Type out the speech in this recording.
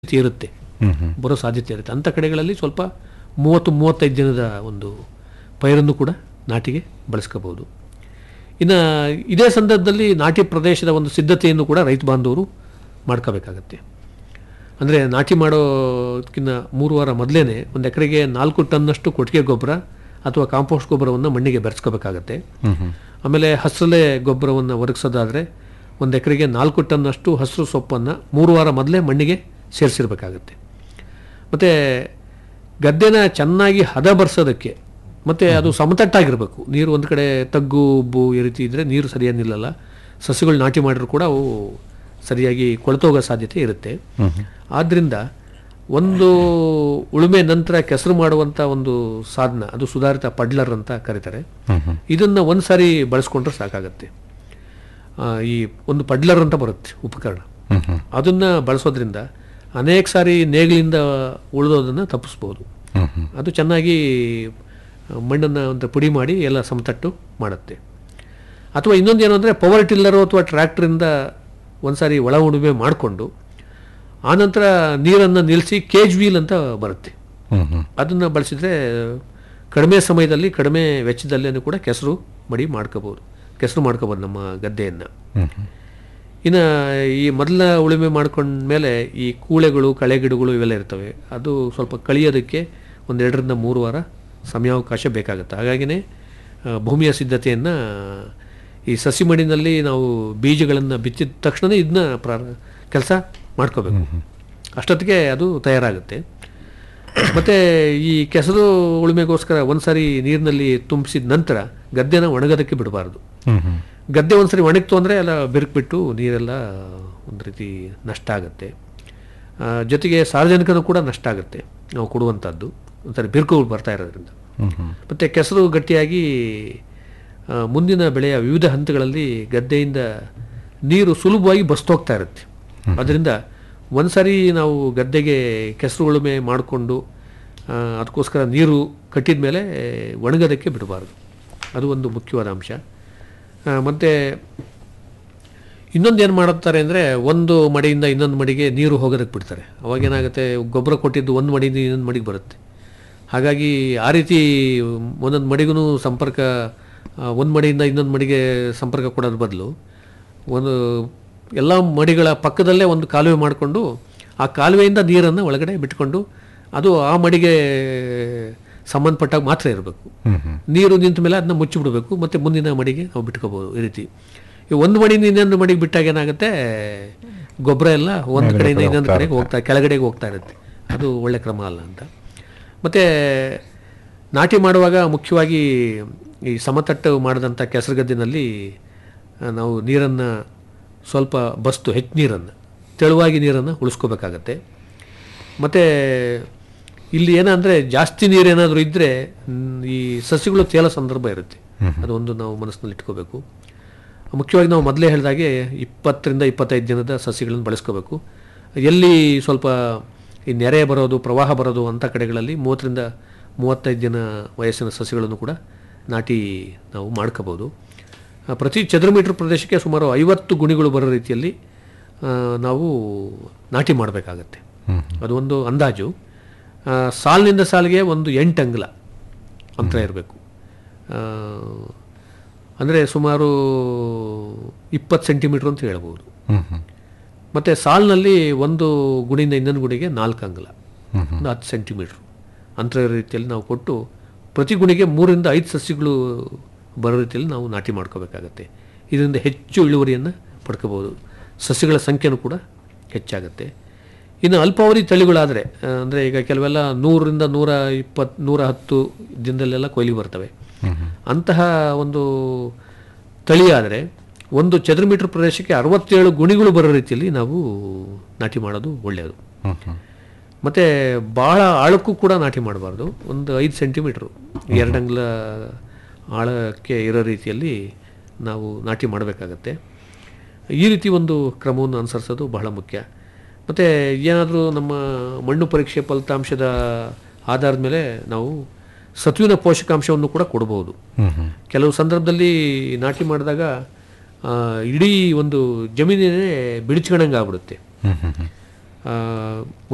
ಸಾಧ್ಯತೆ ಇರುತ್ತೆ ಹ್ಮ್ ಹ್ಮ್ ಬರೋ ಸಾಧ್ಯತೆ ಇರುತ್ತೆ ಅಂಥ ಕಡೆಗಳಲ್ಲಿ ಸ್ವಲ್ಪ ಮೂವತ್ತು ಮೂವತ್ತೈದು ದಿನದ ಒಂದು ಪೈರನ್ನು ಕೂಡ ನಾಟಿಗೆ ಬಳಸ್ಕೋಬಹುದು ಇನ್ನು ಇದೇ ಸಂದರ್ಭದಲ್ಲಿ ನಾಟಿ ಪ್ರದೇಶದ ಒಂದು ಸಿದ್ಧತೆಯನ್ನು ಕೂಡ ರೈತ ಬಾಂಧವರು ಮಾಡ್ಕೋಬೇಕಾಗತ್ತೆ ಅಂದರೆ ನಾಟಿ ಮಾಡೋದಕ್ಕಿಂತ ಮೂರು ವಾರ ಮೊದಲೇ ಒಂದು ಎಕರೆಗೆ ನಾಲ್ಕು ಟನ್ನಷ್ಟು ಕೊಟ್ಟಿಗೆ ಗೊಬ್ಬರ ಅಥವಾ ಕಾಂಪೋಸ್ಟ್ ಗೊಬ್ಬರವನ್ನು ಮಣ್ಣಿಗೆ ಬೆರೆಸ್ಕೋಬೇಕಾಗತ್ತೆ ಹ್ಮ್ ಹ್ಮ್ ಆಮೇಲೆ ಹಸಿರಲೆ ಗೊಬ್ಬರವನ್ನು ಒದಗಿಸೋದಾದರೆ ಒಂದು ಎಕರೆಗೆ ನಾಲ್ಕು ಟನ್ನಷ್ಟು ಹಸಿರು ಸೊಪ್ಪನ್ನು ಮೂರು ವಾರ ಮೊದಲೇ ಮಣ್ಣಿಗೆ ಸೇರಿಸಿರ್ಬೇಕಾಗತ್ತೆ ಮತ್ತು ಗದ್ದೆನ ಚೆನ್ನಾಗಿ ಹದ ಬರ್ಸೋದಕ್ಕೆ ಮತ್ತು ಅದು ಸಮತಟ್ಟಾಗಿರಬೇಕು ನೀರು ಒಂದು ಕಡೆ ತಗ್ಗು ಉಬ್ಬು ಈ ರೀತಿ ಇದ್ದರೆ ನೀರು ಸರಿಯಾಗಿ ನಿಲ್ಲಲ್ಲ ಸಸ್ಯಗಳು ನಾಟಿ ಮಾಡಿದ್ರು ಕೂಡ ಅವು ಸರಿಯಾಗಿ ಕೊಳ್ತೋಗೋ ಸಾಧ್ಯತೆ ಇರುತ್ತೆ ಹ್ಮ್ ಹ್ಮ್ ಆದ್ದರಿಂದ ಒಂದು ಉಳುಮೆ ನಂತರ ಕೆಸರು ಮಾಡುವಂಥ ಒಂದು ಸಾಧನ ಅದು ಸುಧಾರಿತ ಪಡ್ಲರ್ ಅಂತ ಕರೀತಾರೆ ಹ್ಮ್ ಹ್ಮ್ ಇದನ್ನು ಒಂದು ಸಾರಿ ಬಳಸ್ಕೊಂಡ್ರೆ ಸಾಕಾಗತ್ತೆ ಆ, ಈ ಒಂದು ಪಡ್ಲರ್ ಅಂತ ಬರುತ್ತೆ ಉಪಕರಣ ಹ್ಮ್ ಹ್ಮ್ ಅದನ್ನು ಬಳಸೋದ್ರಿಂದ ಅನೇಕ ಸಾರಿ ನೇಗಿಲಿಂದ ಉಳಿದೋದನ್ನು ತಪ್ಪಿಸ್ಬೋದು ಹ್ಮ್ ಹ್ಮ್ ಅದು ಚೆನ್ನಾಗಿ ಮಣ್ಣನ್ನು ಒಂದು ಪುಡಿ ಮಾಡಿ ಎಲ್ಲ ಸಮತಟ್ಟು ಮಾಡುತ್ತೆ ಅಥವಾ ಇನ್ನೊಂದು ಏನು ಅಂದರೆ ಪವರ್ ಟಿಲ್ಲರು ಅಥವಾ ಟ್ರ್ಯಾಕ್ಟ್ರಿಂದ ಒಂದು ಸಾರಿ ಒಳ ಉಳುಮೆ ಮಾಡಿಕೊಂಡು ಆನಂತರ ನೀರನ್ನು ನಿಲ್ಲಿಸಿ ಕೇಜ್ ವೀಲ್ ಅಂತ ಬರುತ್ತೆ ಹ್ಮ್ ಹ್ಮ್ ಅದನ್ನು ಬಳಸಿದರೆ ಕಡಿಮೆ ಸಮಯದಲ್ಲಿ ಕಡಿಮೆ ವೆಚ್ಚದಲ್ಲೇ ಕೂಡ ಕೆಸರು ಮಡಿ ಮಾಡ್ಕೋಬೋದು ಕೆಸರು ಮಾಡ್ಕೋಬೋದು ನಮ್ಮ ಗದ್ದೆಯನ್ನು ಹ್ಮ್ ಹ್ಮ್ ಇನ್ನು ಈ ಮೊದಲ ಉಳುಮೆ ಮಾಡ್ಕೊಂಡ್ಮೇಲೆ ಈ ಕೂಳೆಗಳು ಕಳೆಗಿಡಗಳು ಇವೆಲ್ಲ ಇರ್ತವೆ ಅದು ಸ್ವಲ್ಪ ಕಳಿಯೋದಕ್ಕೆ ಒಂದು ಎರಡರಿಂದ ಮೂರು ವಾರ ಸಮಯಾವಕಾಶ ಬೇಕಾಗುತ್ತೆ ಹಾಗಾಗಿನೇ ಆ, ಭೂಮಿಯ ಸಿದ್ಧತೆಯನ್ನು ಈ ಸಸಿ ಮಡಿನಲ್ಲಿ ನಾವು ಬೀಜಗಳನ್ನು ಬಿತ್ತಿದ ತಕ್ಷಣ ಇದನ್ನ ಪ್ರಾರ ಕೆಲಸ ಮಾಡ್ಕೋಬೇಕು ಅಷ್ಟೊತ್ತಿಗೆ ಅದು ತಯಾರಾಗುತ್ತೆ ಮತ್ತು ಈ ಕೆಸರು ಉಳುಮೆಗೋಸ್ಕರ ಒಂದು ಸಾರಿ ನೀರಿನಲ್ಲಿ ತುಂಬಿಸಿದ ನಂತರ ಗದ್ದೆನ ಒಣಗೋದಕ್ಕೆ ಬಿಡಬಾರ್ದು ಹ್ಮ್ ಹ್ಮ್ ಗದ್ದೆ ಒಂದ್ಸರಿ ಒಣಗ್ತು ಅಂದರೆ ಎಲ್ಲ ಬಿರುಕ್ಬಿಟ್ಟು ನೀರೆಲ್ಲ ಒಂದು ರೀತಿ ನಷ್ಟ ಆಗುತ್ತೆ ಆ, ಜೊತೆಗೆ ಸಾರ್ವಜನಿಕನೂ ಕೂಡ ನಷ್ಟ ಆಗುತ್ತೆ ನಾವು ಕೊಡುವಂಥದ್ದು ಒಂದ್ಸರಿ ಬಿರುಕುಗಳು ಬರ್ತಾ ಇರೋದ್ರಿಂದ ಹ್ಮ್ ಹ್ಮ್ ಮತ್ತು ಕೆಸರು ಗಟ್ಟಿಯಾಗಿ ಆ, ಮುಂದಿನ ಬೆಳೆಯ ವಿವಿಧ ಹಂತಗಳಲ್ಲಿ ಗದ್ದೆಯಿಂದ ನೀರು ಸುಲಭವಾಗಿ ಬಸ್ತೋಗ್ತಾ ಇರುತ್ತೆ ಅದರಿಂದ ಒಂದ್ಸರಿ ನಾವು ಗದ್ದೆಗೆ ಕೆಸರು ಉಳುಮೆ ಮಾಡಿಕೊಂಡು ಅದಕ್ಕೋಸ್ಕರ ನೀರು ಕಟ್ಟಿದ ಮೇಲೆ ಒಣಗೋದಕ್ಕೆ ಬಿಡಬಾರ್ದು ಅದು ಒಂದು ಮುಖ್ಯವಾದ ಅಂಶ ಆ, ಮತ್ತೆ ಇನ್ನೊಂದು ಏನು ಮಾಡುತ್ತಾರೆ ಅಂದರೆ ಒಂದು ಮಡಿಯಿಂದ ಇನ್ನೊಂದು ಮಡಿಗೆ ನೀರು ಹೋಗೋದಕ್ಕೆ ಬಿಡ್ತಾರೆ ಅವಾಗ ಏನಾಗುತ್ತೆ ಗೊಬ್ಬರ ಕೊಟ್ಟಿದ್ದು ಒಂದು ಮಡಿಯಿಂದ ಇನ್ನೊಂದು ಮಡಿಗೆ ಬರುತ್ತೆ ಹಾಗಾಗಿ ಆ ರೀತಿ ಒಂದೊಂದು ಮಡಿಗೂ ಸಂಪರ್ಕ ಒಂದು ಮಡಿಯಿಂದ ಇನ್ನೊಂದು ಮಡಿಗೆ ಸಂಪರ್ಕ ಕೊಡೋದ್ರ ಬದಲು ಒಂದು ಎಲ್ಲ ಮಡಿಗಳ ಪಕ್ಕದಲ್ಲೇ ಒಂದು ಕಾಲುವೆ ಮಾಡಿಕೊಂಡು ಆ ಕಾಲುವೆಯಿಂದ ನೀರನ್ನು ಒಳಗಡೆ ಬಿಟ್ಕೊಂಡು ಅದು ಆ ಮಡಿಗೆ ಸಂಬಂಧಪಟ್ಟಾಗ ಮಾತ್ರ ಇರಬೇಕು ಹ್ಮ್ ಹ್ಮ್ ನೀರು ನಿಂತ ಮೇಲೆ ಅದನ್ನ ಮುಚ್ಚಿಬಿಡಬೇಕು ಮತ್ತು ಮುಂದಿನ ಮಡಿಗೆ ನಾವು ಬಿಟ್ಕೋಬೋದು ಈ ರೀತಿ ಈ ಒಂದು ಮಡಿಯಿಂದ ಇನ್ನೊಂದು ಮಡಿಗೆ ಬಿಟ್ಟಾಗ ಏನಾಗುತ್ತೆ ಗೊಬ್ಬರ ಎಲ್ಲ ಒಂದು ಕಡೆಯಿಂದ ಇನ್ನೊಂದು ಕಡೆಗೆ ಹೋಗ್ತಾ ಕೆಳಗಡೆಗೆ ಹೋಗ್ತಾ ಇರುತ್ತೆ ಅದು ಒಳ್ಳೆ ಕ್ರಮ ಅಲ್ಲ ಅಂತ ಮತ್ತು ನಾಟಿ ಮಾಡುವಾಗ ಮುಖ್ಯವಾಗಿ ಈ ಸಮತಟ್ಟು ಮಾಡಿದಂಥ ಕೆಸರುಗದ್ದಿನಲ್ಲಿ ಆ, ನಾವು ನೀರನ್ನು ಸ್ವಲ್ಪ ಬಸ್ತು ಹೆಚ್ಚು ನೀರನ್ನು ತೆಳುವಾಗಿ ನೀರನ್ನು ಉಳಿಸ್ಕೋಬೇಕಾಗತ್ತೆ ಮತ್ತು ಇಲ್ಲಿ ಏನಂದರೆ ಜಾಸ್ತಿ ನೀರೇನಾದರೂ ಇದ್ದರೆ ಈ ಸಸ್ಯಗಳು ತೇಲೋ ಸಂದರ್ಭ ಇರುತ್ತೆ ಅದೊಂದು ನಾವು ಮನಸ್ಸಿನಲ್ಲಿ ಇಟ್ಕೋಬೇಕು ಮುಖ್ಯವಾಗಿ ನಾವು ಮೊದಲೇ ಹೇಳಿದಾಗೆ ಇಪ್ಪತ್ತರಿಂದ ಇಪ್ಪತ್ತೈದು ದಿನದ ಸಸ್ಯಗಳನ್ನು ಬಳಸ್ಕೋಬೇಕು ಎಲ್ಲಿ ಸ್ವಲ್ಪ ಈ ನೆರೆ ಬರೋದು ಪ್ರವಾಹ ಬರೋದು ಅಂಥ ಕಡೆಗಳಲ್ಲಿ ಮೂವತ್ತರಿಂದ ಮೂವತ್ತೈದು ದಿನ ವಯಸ್ಸಿನ ಸಸ್ಯಗಳನ್ನು ಕೂಡ ನಾಟಿ ನಾವು ಮಾಡ್ಕೋಬೋದು ಆ, ಪ್ರತಿ ಚದುರ ಮೀಟರ್ ಪ್ರದೇಶಕ್ಕೆ ಸುಮಾರು ಐವತ್ತು ಗುಣಿಗಳು ಬರೋ ರೀತಿಯಲ್ಲಿ ಆ, ನಾವು ನಾಟಿ ಮಾಡಬೇಕಾಗತ್ತೆ ಹ್ಮ್ ಅದು ಒಂದು ಅಂದಾಜು ಆ, ಸಾಲಿನಿಂದ ಸಾಲಿಗೆ ಒಂದು ಎಂಟು ಅಂಗುಲ ಅಂತರ ಇರಬೇಕು ಅಂದರೆ ಸುಮಾರು ಇಪ್ಪತ್ತು ಸೆಂಟಿಮೀಟ್ರ್ ಅಂತ ಹೇಳ್ಬೋದು ಹ್ಮ್ ಹ್ಮ್ ಮತ್ತು ಸಾಲಿನಲ್ಲಿ ಒಂದು ಗುಣಿಯಿಂದ ಇನ್ನೊಂದು ಗುಣಿಗೆ ನಾಲ್ಕು ಅಂಗುಲ ಹ್ಮ್ ಒಂದು ಹತ್ತು ಸೆಂಟಿಮೀಟ್ರು ಅಂತರ ಇರೋ ರೀತಿಯಲ್ಲಿ ನಾವು ಕೊಟ್ಟು ಪ್ರತಿ ಗುಣಿಗೆ ಮೂರಿಂದ ಐದು ಸಸ್ಯಗಳು ಬರೋ ರೀತಿಯಲ್ಲಿ ನಾವು ನಾಟಿ ಮಾಡ್ಕೋಬೇಕಾಗತ್ತೆ ಇದರಿಂದ ಹೆಚ್ಚು ಇಳುವರಿಯನ್ನು ಪಡ್ಕೋಬೋದು ಸಸ್ಯಗಳ ಸಂಖ್ಯೆನೂ ಕೂಡ ಹೆಚ್ಚಾಗುತ್ತೆ ಇನ್ನು ಅಲ್ಪಾವಧಿ ತಳಿಗಳಾದರೆ ಅಂದರೆ ಈಗ ಕೆಲವೆಲ್ಲ ನೂರರಿಂದ ನೂರ ಇಪ್ಪತ್ತು ನೂರ ಹತ್ತು ದಿನದಲ್ಲೆಲ್ಲ ಕೊಯ್ಲಿ ಬರ್ತವೆ ಅಂತಹ ಒಂದು ತಳಿ ಆದರೆ ಒಂದು ಚದುರ ಮೀಟರ್ ಪ್ರದೇಶಕ್ಕೆ ಅರವತ್ತೇಳು ಗುಣಿಗಳು ಬರೋ ರೀತಿಯಲ್ಲಿ ನಾವು ನಾಟಿ ಮಾಡೋದು ಒಳ್ಳೆಯದು ಹ್ಮ್ ಹ್ಮ್ ಮತ್ತು ಭಾಳ ಆಳಕ್ಕೂ ಕೂಡ ನಾಟಿ ಮಾಡಬಾರ್ದು ಒಂದು ಐದು ಸೆಂಟಿಮೀಟ್ರು ಎರಡಂಗ್ಲ ಆಳಕ್ಕೆ ಇರೋ ರೀತಿಯಲ್ಲಿ ನಾವು ನಾಟಿ ಮಾಡಬೇಕಾಗತ್ತೆ ಈ ರೀತಿ ಒಂದು ಕ್ರಮವನ್ನು ಅನುಸರಿಸೋದು ಬಹಳ ಮುಖ್ಯ ಮತ್ತು ಏನಾದರೂ ನಮ್ಮ ಮಣ್ಣು ಪರೀಕ್ಷೆ ಫಲಿತಾಂಶದ ಆಧಾರದ ಮೇಲೆ ನಾವು ಸತ್ವಿನ ಪೋಷಕಾಂಶವನ್ನು ಕೂಡ ಕೊಡ್ಬೋದು ಹ್ಮ್ ಹ್ಮ್ ಕೆಲವು ಸಂದರ್ಭದಲ್ಲಿ ನಾಟಿ ಮಾಡಿದಾಗ ಆ, ಇಡೀ ಒಂದು ಜಮೀನಿನೇ ಬಿಡಿಸ್ಕೊಂಡಂಗೆ ಆಗ್ಬಿಡುತ್ತೆ ಹ್ಮ್ ಹ್ಮ್ ಹ್ಮ್ ಆ,